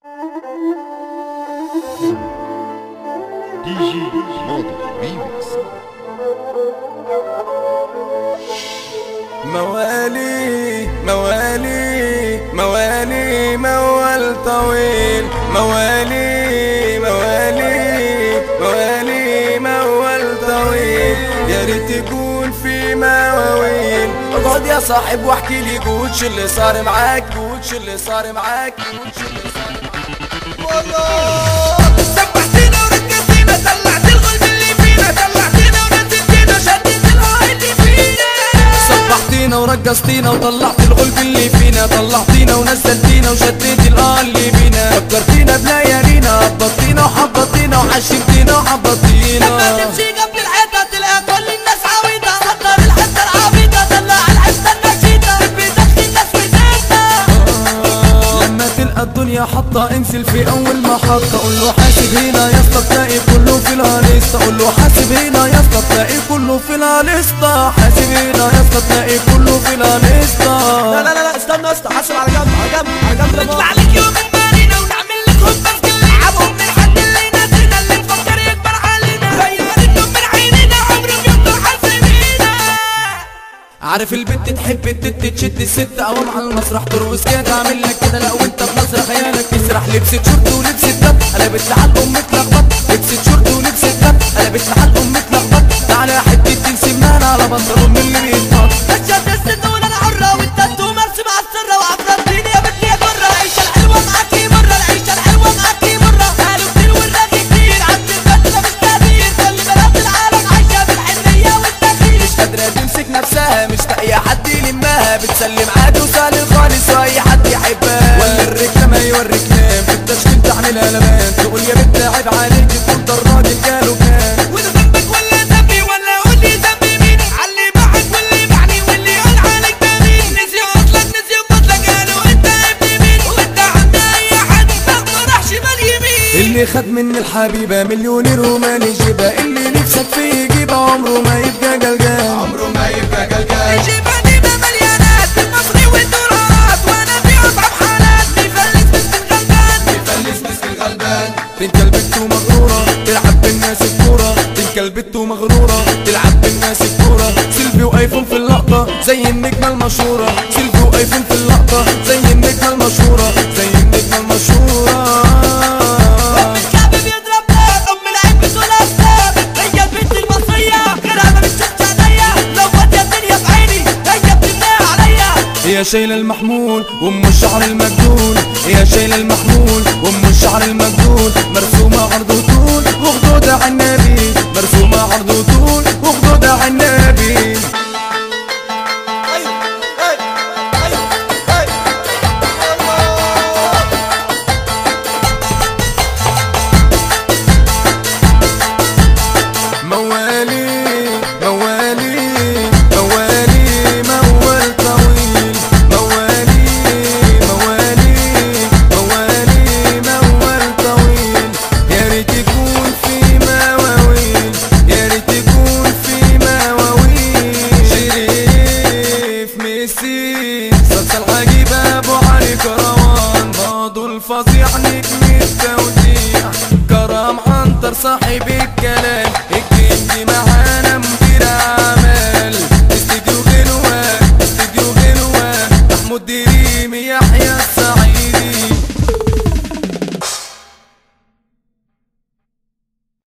دي جي ماضي ريميكس موالي موالي موالي موال طويل موالي موالي موالي موال طويل يا ريت يكون في مواويل اقعد يا صاحب واحكي لي قول شو اللي صار معاك قول شو اللي صار معاك قول شو اللي صار معاك سبحتينا وركزتينا طلعت الغلب اللي فينا طلعتينا ونزلتينا شديت الهواء اللي فينا صبحتينا ورقصتينا وطلعت الغلب اللي فينا طلعتينا ونزلتينا وشديت الآه اللي بينا فكرتينا بليالينا هبطتينا وحبطتينا وحشمتينا لما وحبطتينا تمشي قبل الحيطة تلقى كل الناس عويطة صدر الحتة العبيطة طلع الحتة النشيطة تبي تخفي الناس وزيتها لما تلقى الدنيا حطة انزل في اول محطة قول له حاسب هنا يا اسطى تلاقي كله في الهاليستا قول له حاسب هنا يا اسطى تلاقي كله في الهاليستا حاسب هنا يا اسطى تلاقي كله في الهاليستا لا لا لا استنى يا اسطى حاسب على جنب على جنب على جنب يا نطلع بابا. لك يوم المارينا ونعمل لك هوبا في كل لعبهم من حد اللي نادينا اللي تفكر يكبر علينا باين هديتهم من عينينا عمره بيفضل حاسبينا عارف البنت تحب التت تشد الست قوام على المسرح ترقص كده تعمل لك كده لو انت بمسرح خيالك تسرح لبست شورت ولبست دب قلبت لحال ام متلخبط لبست شورت ولبست دب قلبت لحال ام متلخبط تعالى حته سمان على بنطلون من اللي بيتحط اشد السنون انا حرة والتاتو مرسم على السرة وعفرتيني يا بنتي يا جرة العيشة الحلوة معاكي مرة العيشة الحلوة معاكي مرة قالوا كتير والراجل كتير عند البلد مش كبير كل بلاد العالم عايشة بالحنية والتغيير مش قادرة تمسك نفسها مش لاقية حد يلمها بتسلم عادي وسالم خالص واي حد يحبها ولا الرجلة يوريك نام في التشكيل تعملها لمان تقول يا بنت عيب عليك تقول ده الراجل قالوا كان وده ذنبك ولا ذنبي ولا قول لي ذنبي مين علي معك واللي معني واللي يقول عليك ده مين نسي اصلك نسي بطلك قالوا انت ابن مين وانت عند اي حد ما راح شمال يمين اللي خد من الحبيبة مليونير وما يجيبها اللي نفسك فيه يجيبها عمره ما يبقى قلقان عمره ما يبقى قلقان جيباني ما مليانات المصري والدولارات وانا في اصعب حالات بيفلس مسك غلبان بيفلس مسك الغلبان تلك البت مغرورة تلعب بالناس الكورة تلك البت مغرورة تلعب بالناس الكورة سيلفي وايفون في اللقطة زي النجمة المشهورة سيلفي وايفون في اللقطة زي النجمة المشهورة زي النجمة المشهورة ام الكعب بيضرب نار ام العين بتقول استاذ هي البنت المصرية غيرها ما بتشوفش عينيا لو فاضية الدنيا في عيني هي بتبنيها عليا هي شايلة المحمول وام الشعر المجنون هي شايلة المحمول وام الشعر المجنون مرسومة عرض وطول وخدودة على النبي مرسومة عرض وطول وخدودة على النبي ايوه ايوه ايوه ايوه الله. موالي موالي موالي موال طويل موالي موالي موالي موال طويل يا ريت يكون في مواويل يا ريت يكون في مواويل شريف ميسي صلصة العجيبة ابو علي كروان بعض الفظيع نجم التوزيع كرم عنتر صاحب التوزيع